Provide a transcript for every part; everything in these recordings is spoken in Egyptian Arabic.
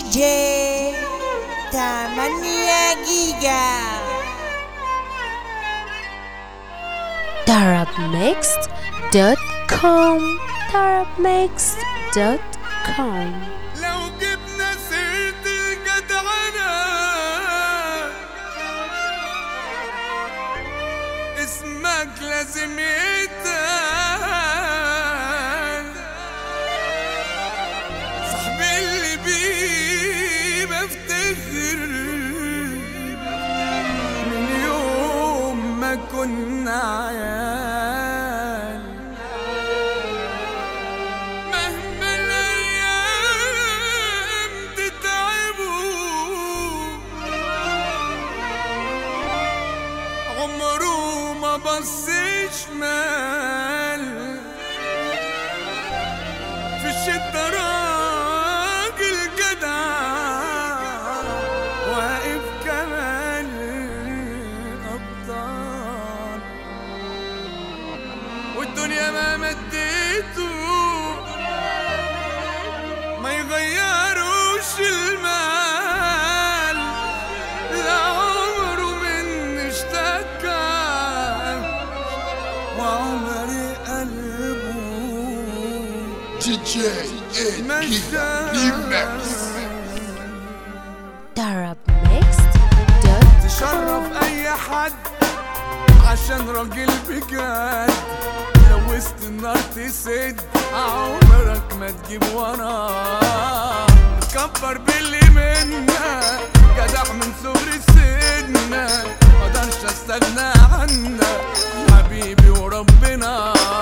جي تمانية جيجا darabmixed.com darabmixed.com لو جبنا سيرة الجدعنة اسمك لازم يتقال صاحبي اللي بيه بفتخر من يوم ما كنا عيال مهما الايام تتعبوا عمره ما بص شمال في الشدة راجل جدع واقف كمان الأبطال والدنيا ما مديته ما يغيروش المال لا عمره من اشتكى وعمري قلبه DJ Ed Giga Remix darabmixed.com تشرف اي حد عشان راجل بجد لو وسط النار تسد عمرك ما تجيب وراه تكبر باللي منك جدع من صغر سنك مقدرش استغنى عنك حبيبي وربنا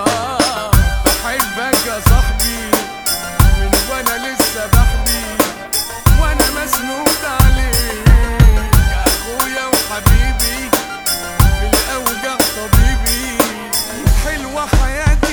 بحبك يا صاحبي من وانا لسه بحبي وانا مسنود عليك يا اخويا وحبيبي في الاوجع طبيبي حلوه حياتي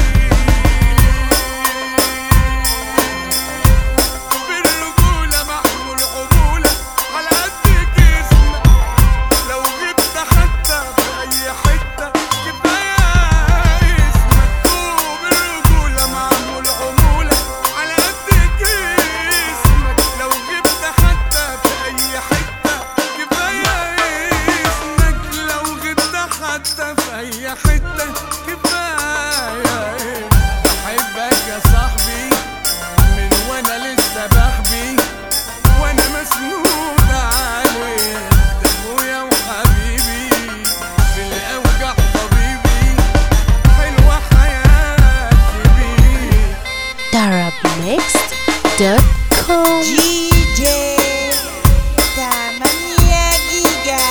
بيك بالرجوله محمول عموله على قد جسمك لو جبت حتى في اي حته كفايه اسمك بالرجوله معمول عموله على قد جسمك لو جبت حتى في اي حته كفايه اسمك لو جبت حتى في اي حته كفايه بحبك يا صاحبي من وانا لسه بحبي وانا مسنود عليك ده اخويا وحبيبي في الاوجع طبيبي حلوه حياتي بيك darabmixed.com جي جي تمانية جيجا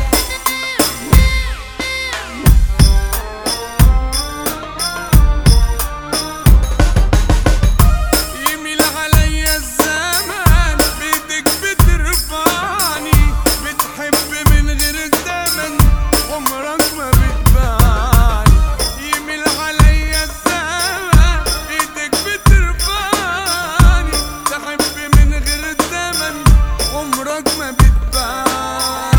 يميل عليا الزمان بيدك بترفعني بتحب من غير الزمن عمرك ما بتبعني يميل عليا الزمان بيدك بترفعني تحب من غير الزمن عمرك ما بتبعني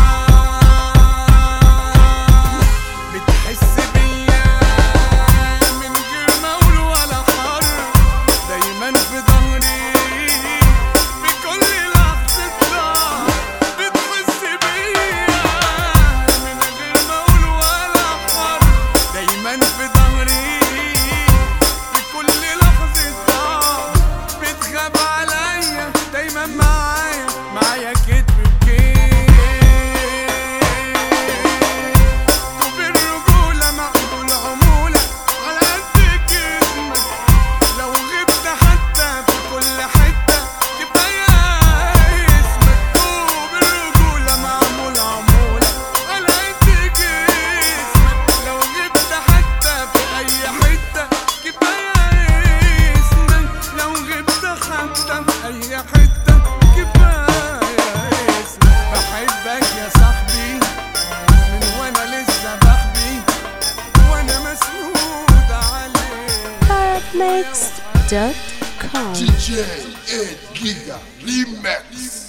بتحس بيا من غير مول ولا حر دايما في ظهري بكل لحظة ضعف بتحس بيا من غير مول ولا حر دايما في ظهري بكل لحظة ضعف بتخاف عليا دايما معايا معايا كتف بكيف بالرجولة مقبول عمولة على قد جسمك لو غبت حتى في كل حتة كفاية اسمك بالرجولة معمول عمولة على قد جسمك لو غبت حتى في أي حتة كفاية اسمك لو غبت حتى في أي حتة كفاية اسمك بحبك يا صاحبي من وانا لسه بحبي وانا مسنود عليك darabmixed.com DJ Ed Giga Remix